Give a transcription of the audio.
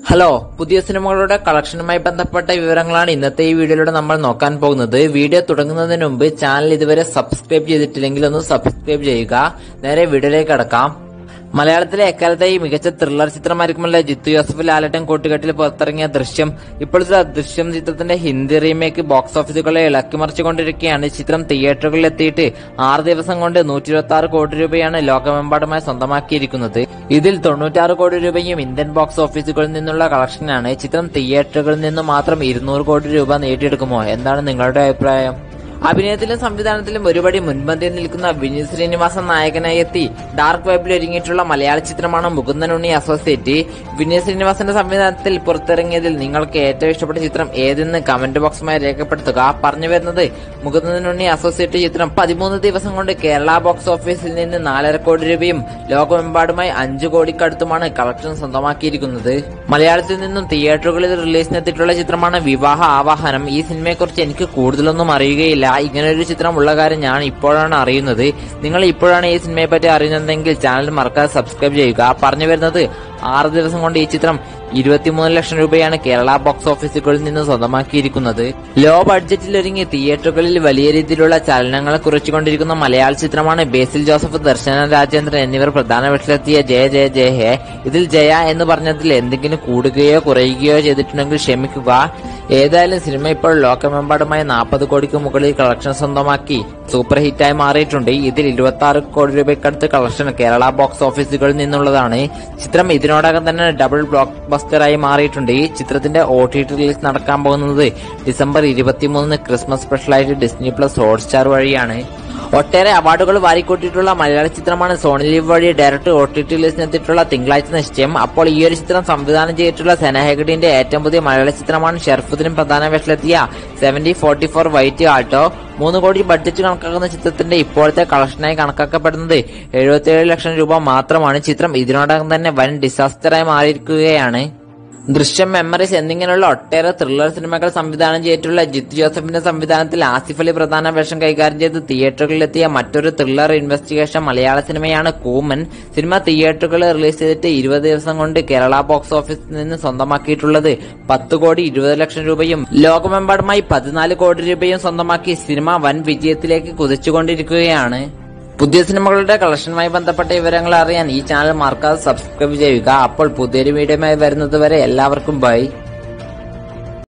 hello പുതിയ സിനിമകളുടെ കളക്ഷനുമായി ബന്ധപ്പെട്ട വിവരങ്ങളാണ് ഇന്നത്തെ ഈ വീഡിയോയിലൂടെ നമ്മൾ നോക്കാൻ പോകുന്നത് വീഡിയോ തുടങ്ങുന്നതിന് മുമ്പ് ചാനൽ ഇതുവരെ സബ്സ്ക്രൈബ് ചെയ്തിട്ടില്ലെങ്കിൽ ഒന്ന് സബ്സ്ക്രൈബ് ചെയ്യുക നേരെ വീഡിയോയിലേക്ക് കടക്കാം മലയാളത്തിലെ എക്കാലത്തെയും മികച്ച ത്രില്ലർ ചിത്രമായിരിക്കുമല്ലോ ജിത്തു യോസഫ് ലാലട്ടൻ കൂട്ടുകെട്ടിൽ പുറത്തിറങ്ങിയ ദൃശ്യം ഇപ്പോഴത്തെ ദൃശ്യം ചിത്രത്തിന്റെ ഹിന്ദി റീമേക്ക് ബോക്സ് ഓഫീസുകളെ ഇളക്കിമറിച്ചുകൊണ്ടിരിക്കുകയാണ് ചിത്രം തിയേറ്ററുകളിൽ എത്തിയിട്ട് ആറ് ദിവസം കൊണ്ട് നൂറ്റി ഇരുപത്തി ആറ് കോടി രൂപയാണ് ലോകമെമ്പാടുമായി സ്വന്തമാക്കിയിരിക്കുന്നത് ഇതിൽ തൊണ്ണൂറ്റാറ് കോടി രൂപയും ഇന്ത്യൻ ബോക്സ് ഓഫീസുകളിൽ നിന്നുള്ള കളക്ഷനാണ് ചിത്രം തിയേറ്ററുകളിൽ നിന്ന് മാത്രം ഇരുന്നൂറ് കോടി രൂപ നേടിയെടുക്കുമോ എന്താണ് നിങ്ങളുടെ അഭിപ്രായം അഭിനയത്തിലും സംവിധാനത്തിലും ഒരുപടി മുൻപന്തിയിൽ നിൽക്കുന്ന വിനീത് ശ്രീനിവാസൻ നായകനായി എത്തി ഡാർക്ക് വെബിൽ ഒരുങ്ങിയിട്ടുള്ള മലയാള ചിത്രമാണ് മുകുന്ദൻ ഉണ്ണി അസോസിയേറ്റ് വിനീത് ശ്രീനിവാസന്റെ സംവിധാനത്തിൽ പുറത്തിറങ്ങിയതിൽ നിങ്ങൾക്ക് ഏറ്റവും ഇഷ്ടപ്പെട്ട ചിത്രം ഏതെന്ന് കമന്റ് ബോക്സുമായി രേഖപ്പെടുത്തുക പറഞ്ഞു വരുന്നത് മുകുന്ദൻ ഉണ്ണി അസോസിയേറ്റ് ചിത്രം പതിമൂന്ന് ദിവസം കൊണ്ട് കേരള ബോക്സ് ഓഫീസിൽ നിന്ന് നാലര കോടി രൂപയും ലോകമെമ്പാടുമായി അഞ്ചു കോടിക്കടുത്തുമാണ് കളക്ഷൻ സ്വന്തമാക്കിയിരിക്കുന്നത് മലയാളത്തിൽ നിന്നും തിയേറ്ററുകളിൽ റിലീസിനെത്തിയിട്ടുള്ള ചിത്രമാണ് വിവാഹ ആവാഹനം ഈ സിനിമയെക്കുറിച്ച് എനിക്ക് കൂടുതലൊന്നും അറിയുകയില്ല ഇങ്ങനൊരു ചിത്രം ഉള്ള കാര്യം ഞാൻ ഇപ്പോഴാണ് അറിയുന്നത് നിങ്ങൾ ഇപ്പോഴാണ് ഈ സിനിമയെ പറ്റി അറിയുന്നതെങ്കിൽ ചാനൽ മറക്കാതെ സബ്സ്ക്രൈബ് ചെയ്യുക പറഞ്ഞു വരുന്നത് ആറ് ദിവസം കൊണ്ട് ഈ ചിത്രം ഇരുപത്തിമൂന്ന് ലക്ഷം രൂപയാണ് കേരള ബോക്സ് ഓഫീസുകളിൽ നിന്ന് സ്വന്തമാക്കിയിരിക്കുന്നത് ലോ ബഡ്ജറ്റിൽ ഒരുങ്ങി തിയേറ്ററുകളിൽ വലിയ രീതിയിലുള്ള ചലനങ്ങൾ കുറിച്ചുകൊണ്ടിരിക്കുന്ന മലയാള ചിത്രമാണ് ബേസിൽ ജോസഫ് ദർശന രാജേന്ദ്രൻ എന്നിവർ പ്രധാന വേഷത്തിലെത്തിയ ജയ ജയ ജയ ഹേ ഇതിൽ ജയ എന്ന് പറഞ്ഞതിൽ എന്തെങ്കിലും കൂടുകയോ കുറയുകയോ ചെയ്തിട്ടുണ്ടെങ്കിൽ ക്ഷമിക്കുക ഏതായാലും സിനിമ ഇപ്പോൾ ലോകമെമ്പാടുമായി നാൽപ്പത് കോടിക്ക് മുകളിൽ കളക്ഷൻ സ്വന്തമാക്കി സൂപ്പർ ഹിറ്റായി മാറിയിട്ടുണ്ട് ഇതിൽ ഇരുപത്തി ആറ് കോടി രൂപയ്ക്കടുത്ത് കളക്ഷൻ കേരള ബോക്സ് ഓഫീസുകളിൽ നിന്നുള്ളതാണ് ചിത്രം ഇതിനോടകം തന്നെ ഡബിൾ ബ്ലോക്ക് ബസ്റ്ററായി മാറിയിട്ടുണ്ട് ഈ ചിത്രത്തിന്റെ ഒ ടി ടി റിലീസ് നടക്കാൻ പോകുന്നത് ഡിസംബർ ഇരുപത്തിമൂന്നിന് ക്രിസ്മസ് സ്പെഷ്യലായിട്ട് ഡിസ്നി പ്ലസ് ഹോട്ട്സ്റ്റാർ വഴിയാണ് ഒട്ടേറെ അവാർഡുകൾ വാരിക്കൂട്ടിയിട്ടുള്ള മലയാള ചിത്രമാണ് സോണി ലീവ് വഴി ഡയറക്ട് ഒ ടി ടി റിലീസിനെത്തിയിട്ടുള്ള തിങ്കളാഴ്ച നിശ്ചയം അപ്പോൾ ഈ ഒരു ചിത്രം സംവിധാനം ചെയ്തിട്ടുള്ള സെന ഹെഗഡിന്റെ ഏറ്റവും പുതിയ മലയാള ചിത്രമാണ് ഷെർഫുദ്ദീൻ പ്രധാന വേഷത്തിലെത്തിയ seventy forty four white Alto മൂന്ന് കോടി ബഡ്ജറ്റ് കണക്കാക്കുന്ന ചിത്രത്തിന്റെ ഇപ്പോഴത്തെ കളക്ഷനായി കണക്കാക്കപ്പെടുന്നത് എഴുപത്തിയേഴ് ലക്ഷം രൂപ മാത്രമാണ് ചിത്രം ഇതിനോടകം തന്നെ വൻ ഡിസാസ്റ്ററായി മാറിയിരിക്കുകയാണ് ദൃശ്യം മെമ്മറീസ് എന്നിങ്ങനെയുള്ള ഒട്ടേറെ ത്രില്ലർ സിനിമകൾ സംവിധാനം ചെയ്തിട്ടുള്ള ജിത്ത് ജോസഫിന്റെ സംവിധാനത്തിൽ ആസിഫ് അലി പ്രധാന വേഷം കൈകാര്യം ചെയ്ത് തിയേറ്ററുകളിലെത്തിയ മറ്റൊരു ത്രില്ലർ ഇൻവെസ്റ്റിഗേഷൻ മലയാള സിനിമയാണ് കൂമൻ സിനിമ തിയേറ്ററുകളിൽ റിലീസ് ചെയ്തിട്ട് ഇരുപത് ദിവസം കൊണ്ട് കേരള ബോക്സ് ഓഫീസിൽ നിന്ന് സ്വന്തമാക്കിയിട്ടുള്ളത് പത്ത് കോടി ഇരുപത് ലക്ഷം രൂപയും ലോകമെമ്പാടുമായി പതിനാല് കോടി രൂപയും സ്വന്തമാക്കി സിനിമ വൻ വിജയത്തിലേക്ക് കുതിച്ചുകൊണ്ടിരിക്കുകയാണ് പുതിയ സിനിമകളുടെ കളക്ഷനുമായി ബന്ധപ്പെട്ട വിവരങ്ങൾ അറിയാൻ ഈ ചാനൽ മറക്കാതെ സബ്സ്ക്രൈബ് ചെയ്യുക അപ്പോൾ പുതിയൊരു വീഡിയോയുമായി വരുന്നത് വരെ എല്ലാവർക്കും ബൈ